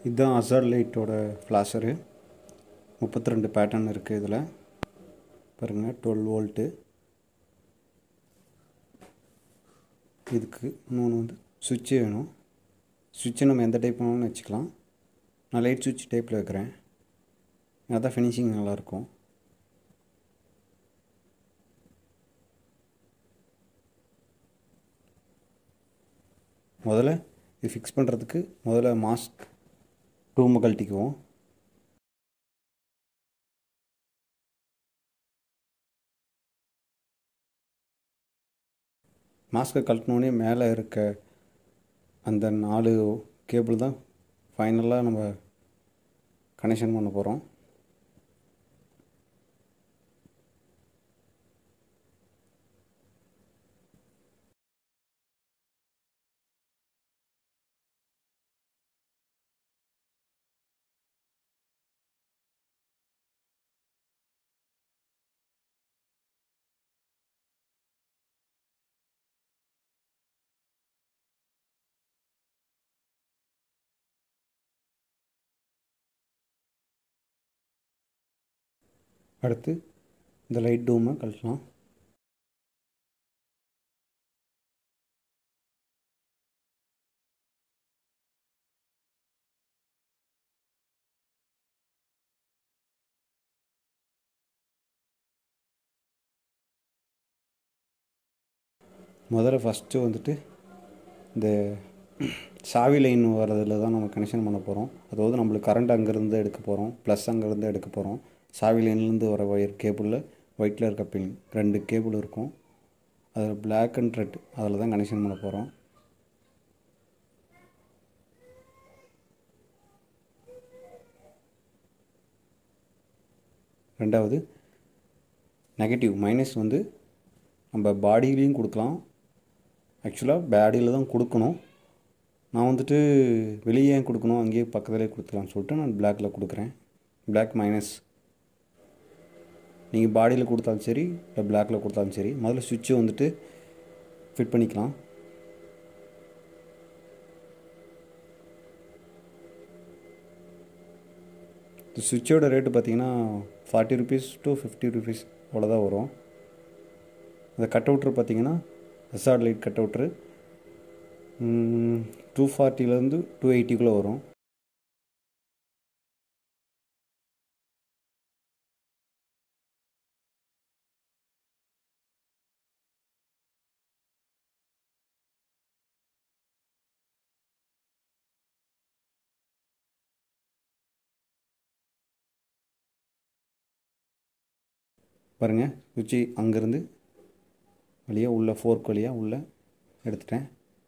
இதுதான் அசார் லைட்டோட ஃப்ளாஷரு முப்பத்தி ரெண்டு பேட்டர்ன் இருக்குது இதில் பாருங்கள் டுவெல் வோல்ட்டு இதுக்கு இன்னொன்று வந்து சுவிட்சு வேணும் சுவிட்சு நம்ம எந்த டைப் வேணும்னு வச்சுக்கலாம் நான் லைட் சுவிட்ச் டைப்பில் வைக்கிறேன் அதான் ஃபினிஷிங் நல்லாயிருக்கும் முதல்ல இது ஃபிக்ஸ் பண்ணுறதுக்கு முதல்ல மாஸ்க் ரூமை கழட்டிக்குவோம் மாஸ்க்கை கழட்டினோடனே மேலே இருக்க அந்த நாலு கேபிள் தான் ஃபைனலாக நம்ம கனெக்ஷன் பண்ண போகிறோம் அடுத்து இந்த லைட் டூமை கழட்டலாம் முதல்ல ஃபஸ்ட்டு வந்துட்டு இந்த சாவி லைன் வர்றதுல தான் நம்ம கனெக்ஷன் பண்ண போகிறோம் அதாவது நம்மளுக்கு கரண்ட் அங்கேருந்து எடுக்க போகிறோம் ப்ளஸ் அங்கேருந்து எடுக்க போகிறோம் சாவி லைன்லேருந்து வர ஒயர் கேபிளில் ஒயிட்டில் இருக்க பின் ரெண்டு கேபிள் இருக்கும் அதில் பிளாக் அண்ட் ரெட் அதில் தான் கனெக்ஷன் பண்ண போகிறோம் ரெண்டாவது நெகட்டிவ் மைனஸ் வந்து நம்ம பாடியிலையும் கொடுக்கலாம் ஆக்சுவலாக பேடியில் தான் கொடுக்கணும் நான் வந்துட்டு வெளியே ஏன் கொடுக்கணும் அங்கேயே பக்கத்துலேயே கொடுத்துக்கலாம்னு சொல்லிட்டு நான் பிளாக்கில் கொடுக்குறேன் பிளாக் மைனஸ் நீங்கள் பாடியில் கொடுத்தாலும் சரி இல்லை பிளாக்கில் கொடுத்தாலும் சரி முதல்ல சுவிட்சை வந்துட்டு ஃபிட் பண்ணிக்கலாம் இந்த சுவிட்சோட ரேட்டு பார்த்தீங்கன்னா forty rupees to fifty rupees அவ்வளோதான் வரும் அந்த கட் அவுட்ரு பார்த்தீங்கன்னா எஸ்ஆர் லைட் கட் அவுட்ரு டூ ஃபார்ட்டிலேருந்து டூ எயிட்டிக்குள்ளே வரும் பாருங்கள் சுவிட்சு அங்கேருந்து வழியாக உள்ள ஃபோர்க் வழியாக உள்ளே எடுத்துட்டேன்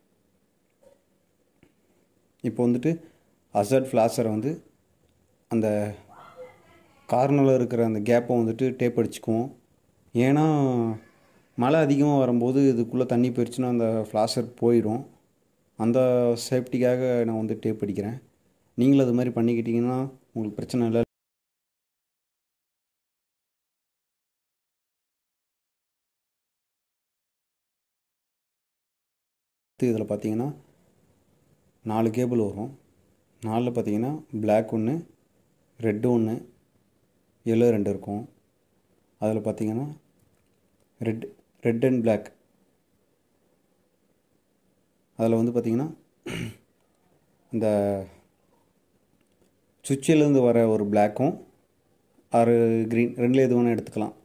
இப்போ வந்துட்டு அசட் ஃப்ளாஷரை வந்து அந்த கார்னரில் இருக்கிற அந்த கேப்பை வந்துட்டு டேப் அடிச்சுக்குவோம் ஏன்னா மழை அதிகமாக வரும்போது இதுக்குள்ளே தண்ணி போயிடுச்சுன்னா அந்த ஃப்ளாஷர் போயிடும் அந்த சேஃப்டிக்காக நான் வந்து டேப் அடிக்கிறேன் நீங்களும் அது மாதிரி பண்ணிக்கிட்டிங்கன்னா உங்களுக்கு பிரச்சனை இல்லை இதில் பார்த்தீங்கன்னா நாலு கேபிள் வரும் நாலில் பார்த்தீங்கன்னா பிளாக் ஒன்று ரெட்டு ஒன்று எல்லோ ரெண்டு இருக்கும் அதில் பார்த்தீங்கன்னா ரெட் ரெட் அண்ட் பிளாக் அதில் வந்து பார்த்திங்கன்னா இந்த சுவிட்சிலேருந்து வர ஒரு பிளாக்கும் ஆறு க்ரீன் ரெண்டில் எது வேணால் எடுத்துக்கலாம்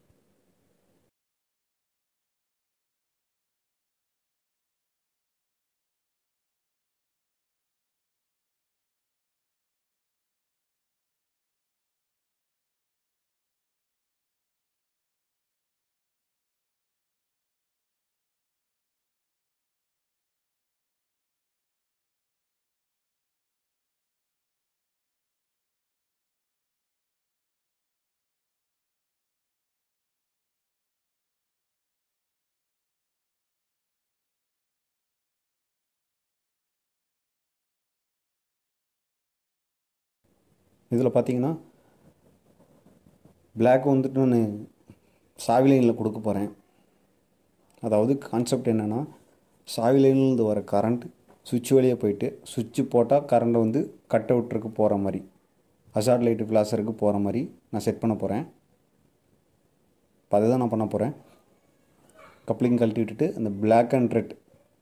இதில் பார்த்தீங்கன்னா பிளாக் வந்துட்டு நான் சாவி லைனில் கொடுக்க போகிறேன் அதாவது கான்செப்ட் என்னென்னா சாவி லைன்லேருந்து வர கரண்ட் சுவிட்ச் வழியாக போயிட்டு சுவிட்சு போட்டால் கரண்ட் வந்து கட் அவுட்ருக்கு போகிற மாதிரி அசாட் லைட்டு ஃப்ளாஷருக்கு போகிற மாதிரி நான் செட் பண்ண போகிறேன் இப்போ அதை தான் நான் பண்ண போகிறேன் கப்ளிங் கழட்டி விட்டுட்டு அந்த பிளாக் அண்ட் ரெட்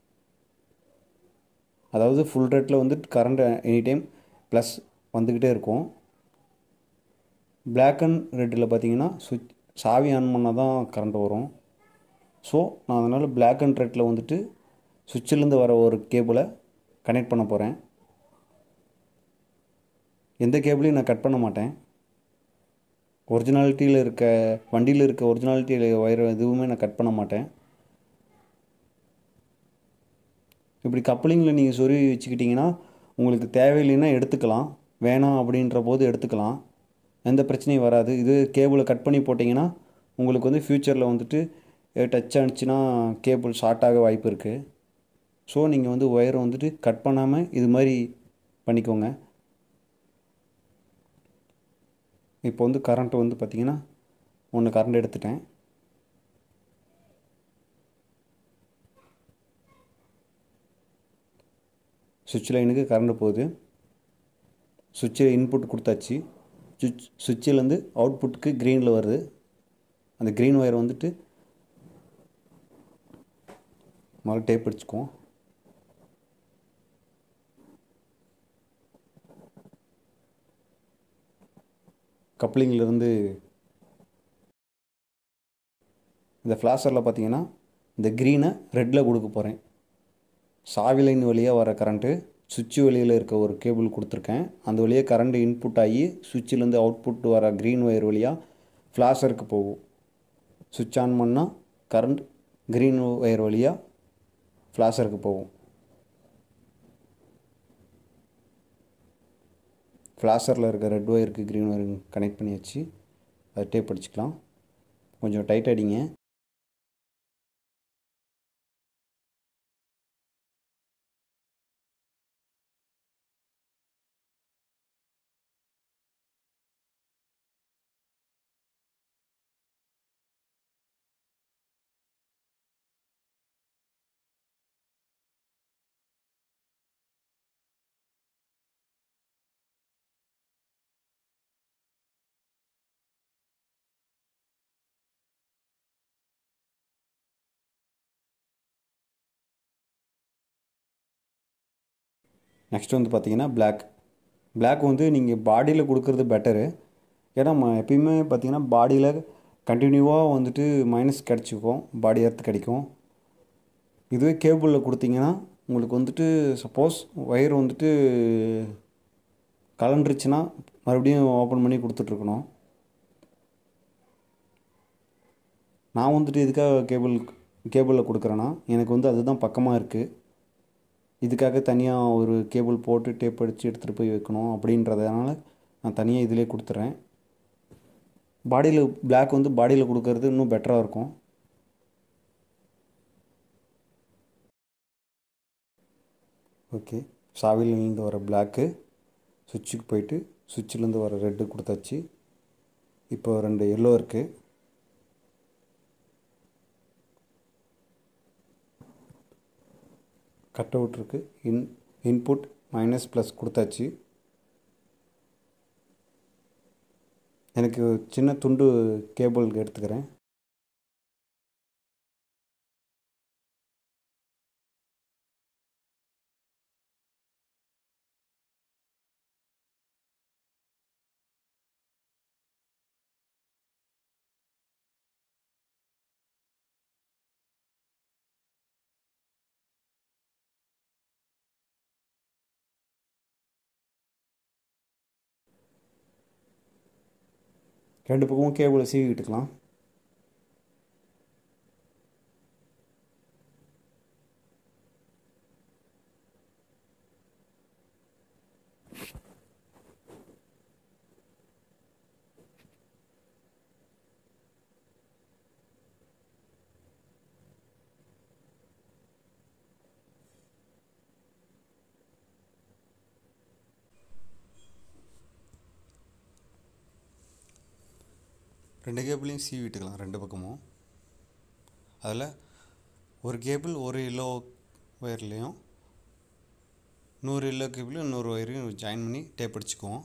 அதாவது ஃபுல் ரெட்டில் வந்து கரண்ட் எனி டைம் ப்ளஸ் வந்துக்கிட்டே இருக்கும் பிளாக் அண்ட் ரெட்டில் பார்த்தீங்கன்னா சுவிட்ச் சாவி ஆன் பண்ணால் தான் கரண்ட் வரும் ஸோ நான் அதனால் பிளாக் அண்ட் ரெட்டில் வந்துட்டு சுவிட்சிலேருந்து வர ஒரு கேபிளை கனெக்ட் பண்ண போகிறேன் எந்த கேபிளையும் நான் கட் பண்ண மாட்டேன் ஒரிஜினாலிட்டியில் இருக்க வண்டியில் இருக்க ஒரிஜினாலிட்டியில் ஒயர் எதுவுமே நான் கட் பண்ண மாட்டேன் இப்படி கப்ளிங்கில் நீங்கள் சொருவி வச்சுக்கிட்டிங்கன்னா உங்களுக்கு தேவையில்லைன்னா எடுத்துக்கலாம் வேணாம் அப்படின்ற போது எடுத்துக்கலாம் எந்த பிரச்சனையும் வராது இது கேபிளை கட் பண்ணி போட்டிங்கன்னா உங்களுக்கு வந்து ஃப்யூச்சரில் வந்துட்டு டச் ஆனிச்சுன்னா கேபிள் ஷார்ட் ஆக வாய்ப்பு இருக்குது ஸோ நீங்கள் வந்து ஒயரை வந்துட்டு கட் பண்ணாமல் இது மாதிரி பண்ணிக்கோங்க இப்போ வந்து கரண்ட் வந்து பார்த்திங்கன்னா ஒன்று கரண்ட் எடுத்துட்டேன் சுவிட்ச் லைனுக்கு கரண்ட் போகுது சுவிட்சில் இன்புட் கொடுத்தாச்சு சுவிட்ச் சுவிட்சிலேருந்து அவுட்புட்டுக்கு க்ரீனில் வருது அந்த க்ரீன் ஒயர் வந்துட்டு முதல்ல டேப் அடிச்சுக்குவோம் கப்ளிங்கிலேருந்து இந்த ஃப்ளாஷரில் பார்த்தீங்கன்னா இந்த க்ரீனை ரெட்டில் கொடுக்க போகிறேன் சாவி லைன் வழியாக வர கரண்ட்டு சுவிட்ச் வழியில் இருக்க ஒரு கேபிள் கொடுத்துருக்கேன் அந்த வழியாக கரண்ட் இன்புட் ஆகி சுவிட்சிலேருந்து அவுட்புட் வர க்ரீன் ஒயர் வழியாக ஃப்ளாஷருக்கு போகும் சுவிட்ச் ஆன் பண்ணால் கரண்ட் க்ரீன் ஒயர் வழியாக ஃப்ளாஷருக்கு போகும் ஃப்ளாஷரில் இருக்க ரெட் ஒயருக்கு க்ரீன் ஒயர் கனெக்ட் பண்ணி வச்சு அதை டேப் அடிச்சுக்கலாம் கொஞ்சம் டைட் அடிங்க நெக்ஸ்ட் வந்து பார்த்தீங்கன்னா பிளாக் பிளாக் வந்து நீங்கள் பாடியில் கொடுக்குறது பெட்டரு ஏன்னா ம எப்பயுமே பார்த்தீங்கன்னா பாடியில் கண்டினியூவாக வந்துட்டு மைனஸ் கிடச்சிக்கும் பாடி எர்த் கிடைக்கும் இதுவே கேபிளில் கொடுத்தீங்கன்னா உங்களுக்கு வந்துட்டு சப்போஸ் ஒயர் வந்துட்டு கலண்டுருச்சுன்னா மறுபடியும் ஓப்பன் பண்ணி கொடுத்துட்ருக்கணும் நான் வந்துட்டு எதுக்காக கேபிள் கேபிளில் கொடுக்குறேன்னா எனக்கு வந்து அதுதான் பக்கமாக இருக்குது இதுக்காக தனியாக ஒரு கேபிள் போட்டு டேப் அடித்து எடுத்துகிட்டு போய் வைக்கணும் அப்படின்றதுனால நான் தனியாக இதிலே கொடுத்துட்றேன் பாடியில் பிளாக் வந்து பாடியில் கொடுக்கறது இன்னும் பெட்டராக இருக்கும் ஓகே சாவிலேருந்து வர பிளாக்கு சுவிட்சுக்கு போயிட்டு சுவிட்சிலேருந்து வர ரெட்டு கொடுத்தாச்சு இப்போ ரெண்டு எல்லோ இருக்குது கட் அவுட் இருக்குது இன் இன்புட் மைனஸ் ப்ளஸ் கொடுத்தாச்சு எனக்கு சின்ன துண்டு கேபிள் எடுத்துக்கிறேன் ரெண்டு பக்கமும் கேபிளை சீவி விட்டுக்கலாம் ரெண்டு கேபிளையும் சீவி விட்டுக்கலாம் ரெண்டு பக்கமும் அதில் ஒரு கேபிள் ஒரு எல்லோ ஒயர்லேயும் இன்னொரு எல்லோ கேபிள் இன்னொரு ஒயரையும் ஜாயின் பண்ணி டேப் அடிச்சுக்குவோம்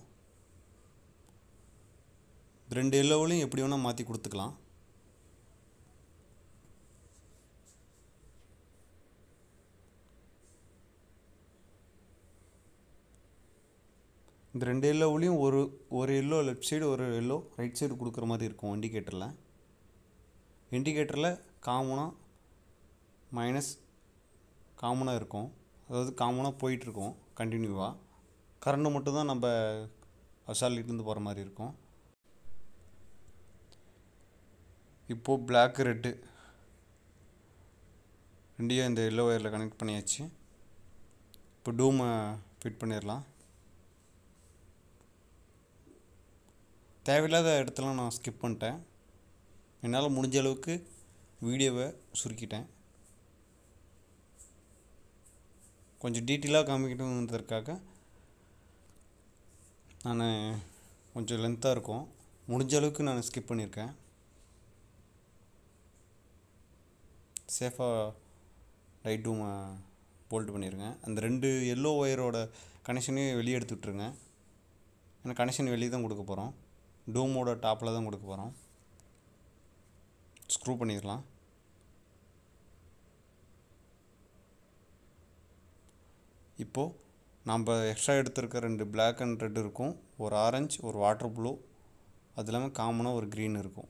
ரெண்டு எல்லோவிலையும் எப்படி வேணால் மாற்றி கொடுத்துக்கலாம் இந்த ரெண்டு எல்லோவுலேயும் ஒரு ஒரு எல்லோ லெஃப்ட் சைடு ஒரு எல்லோ ரைட் சைடு கொடுக்குற மாதிரி இருக்கும் இண்டிகேட்டரில் இண்டிகேட்டரில் காமனாக மைனஸ் காமனாக இருக்கும் அதாவது காமனாக போயிட்டுருக்கோம் கண்டினியூவாக கரண்ட்டு மட்டும் தான் நம்ம அசாலிட்டிருந்து போகிற மாதிரி இருக்கும் இப்போது பிளாக் ரெட்டு ரெண்டையும் இந்த எல்லோ ஒயரில் கனெக்ட் பண்ணியாச்சு இப்போ டூமை ஃபிட் பண்ணிடலாம் தேவையில்லாத இடத்துல நான் ஸ்கிப் பண்ணிட்டேன் என்னால் முடிஞ்ச அளவுக்கு வீடியோவை சுருக்கிட்டேன் கொஞ்சம் டீட்டெயிலாக காமிக்கணுன்றதுக்காக நான் கொஞ்சம் லென்த்தாக இருக்கும் முடிஞ்ச அளவுக்கு நான் ஸ்கிப் பண்ணியிருக்கேன் சேஃபாக ரைட் டூமை போல்ட் பண்ணிடுங்க அந்த ரெண்டு எல்லோ ஒயரோட கனெக்ஷனையும் வெளியே எடுத்து விட்ருங்க ஏன்னா கனெக்ஷன் வெளியே தான் கொடுக்க போகிறோம் டூமோட டாப்பில் தான் கொடுக்க போகிறோம் ஸ்க்ரூ பண்ணிடலாம் இப்போது நம்ம எக்ஸ்ட்ரா எடுத்திருக்க ரெண்டு பிளாக் அண்ட் ரெட் இருக்கும் ஒரு ஆரஞ்சு ஒரு வாட்டர் ப்ளூ அது இல்லாமல் காமனாக ஒரு க்ரீன் இருக்கும்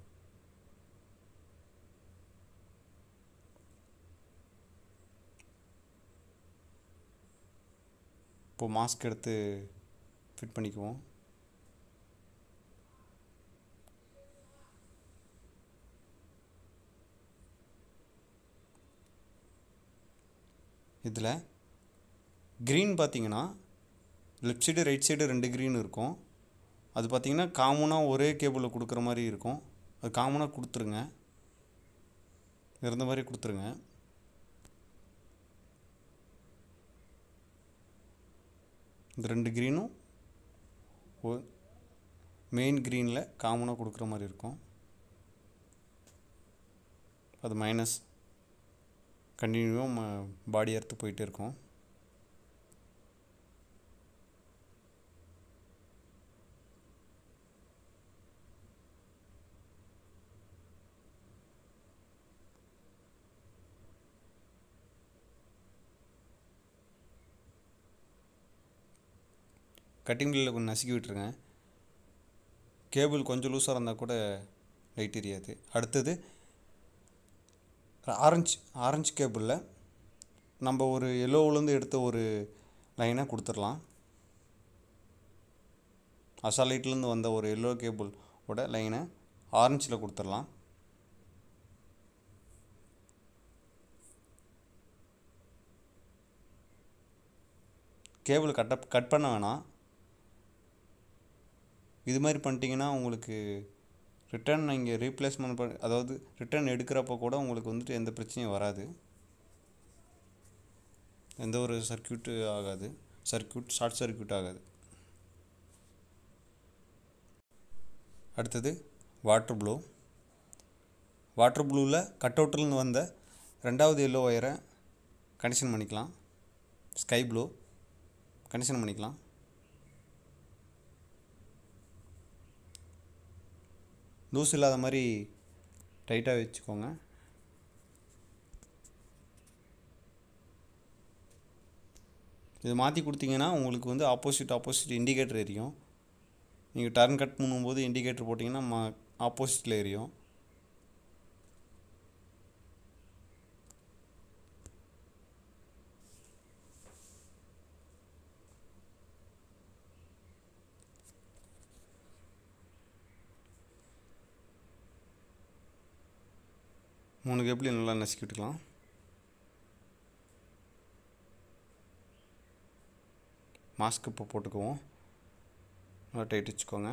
இப்போது மாஸ்க் எடுத்து ஃபிட் பண்ணிக்குவோம் இதில் க்ரீன் பார்த்தீங்கன்னா லெஃப்ட் சைடு ரைட் சைடு ரெண்டு க்ரீன் இருக்கும் அது பார்த்தீங்கன்னா காமனாக ஒரே கேபிளில் கொடுக்குற மாதிரி இருக்கும் அது காமனாக கொடுத்துருங்க இருந்த மாதிரி கொடுத்துருங்க இந்த ரெண்டு க்ரீனும் மெயின் க்ரீனில் காமனாக கொடுக்குற மாதிரி இருக்கும் அது மைனஸ் கண்டினியூவாக பாடி அறுத்து போயிட்டே இருக்கும் கட்டிங் பில்லில் கொஞ்சம் நசுக்கி விட்டுருங்க கேபிள் கொஞ்சம் லூஸாக இருந்தால் கூட லைட் எரியாது அடுத்தது ஆரஞ்சு ஆரஞ்சு கேபிளில் நம்ம ஒரு எல்லோவிலேருந்து எடுத்த ஒரு லைனை கொடுத்துடலாம் அசாலைட்லேருந்து வந்த ஒரு எல்லோ கேபிளோட லைனை ஆரஞ்சில் கொடுத்துடலாம் கேபிள் கட்ட கட் பண்ண வேணாம் இது மாதிரி பண்ணிட்டீங்கன்னா உங்களுக்கு ரிட்டர்ன் நீங்கள் ரீப்ளேஸ்மெண்ட் பண்ண அதாவது ரிட்டர்ன் எடுக்கிறப்போ கூட உங்களுக்கு வந்துட்டு எந்த பிரச்சனையும் வராது எந்த ஒரு சர்க்கியூட்டு ஆகாது சர்க்கியூட் ஷார்ட் சர்க்கியூட் ஆகாது அடுத்தது வாட்ரு ப்ளூ வாட்ரு ப்ளூவில் கட் அவுட்லேருந்து வந்த ரெண்டாவது எல்லோ ஒயரை கனெக்ஷன் பண்ணிக்கலாம் ஸ்கை ப்ளூ கனெக்ஷன் பண்ணிக்கலாம் லூஸ் இல்லாத மாதிரி டைட்டாக வச்சுக்கோங்க இது மாற்றி கொடுத்தீங்கன்னா உங்களுக்கு வந்து ஆப்போசிட் ஆப்போசிட் இண்டிகேட்டர் எரியும் நீங்கள் டர்ன் கட் பண்ணும்போது இண்டிகேட்டர் போட்டிங்கன்னா மா ஆப்போசிட்டில் எரியும் மூணு கேபிளையும் நல்லா நசுக்கி விட்டுக்கலாம் மாஸ்க் இப்போ போட்டுக்குவோம் நல்லா டைட் வச்சுக்கோங்க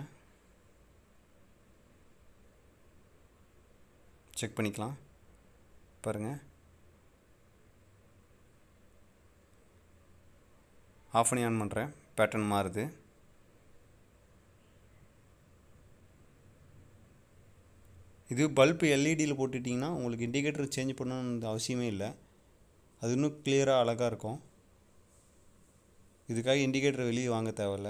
செக் பண்ணிக்கலாம் பாருங்கள் ஆஃப் பண்ணி ஆன் பண்ணுறேன் பேட்டர்ன் மாறுது இது பல்ப் எல்இடியில் போட்டுட்டிங்கன்னா உங்களுக்கு இண்டிகேட்டர் சேஞ்ச் பண்ணணுன்ற அவசியமே இல்லை அது இன்னும் கிளியராக அழகாக இருக்கும் இதுக்காக இண்டிகேட்டர் வெளியே வாங்க தேவையில்ல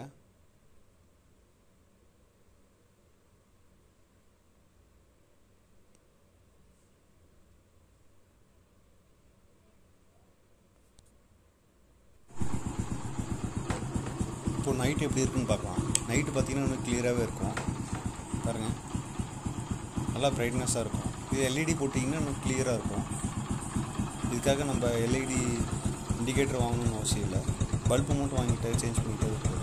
இப்போ நைட்டு எப்படி இருக்குன்னு பார்க்கலாம் நைட்டு பார்த்தீங்கன்னா இன்னும் கிளியராகவே இருக்கும் பாருங்கள் நல்லா ப்ரைட்னஸாக இருக்கும் இது எல்இடி போட்டிங்கன்னா இன்னும் கிளியராக இருக்கும் இதுக்காக நம்ம எல்இடி இண்டிகேட்டர் வாங்கணும்னு அவசியம் இல்லை பல்பு மட்டும் வாங்கிட்டு சேஞ்ச் பண்ணிட்டு போதும்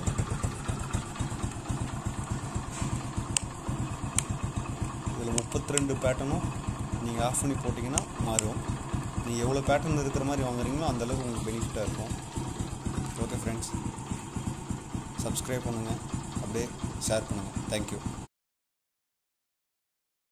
இதில் முப்பத்தி ரெண்டு பேட்டர்னும் நீங்கள் ஆஃப் பண்ணி போட்டிங்கன்னா மாறும் நீங்கள் எவ்வளோ பேட்டர்ன் இருக்கிற மாதிரி வாங்குறீங்களோ அந்தளவுக்கு உங்களுக்கு பெனிஃபிட்டாக இருக்கும் ஓகே ஃப்ரெண்ட்ஸ் சப்ஸ்கிரைப் பண்ணுங்கள் அப்படியே ஷேர் பண்ணுங்கள் தேங்க்யூ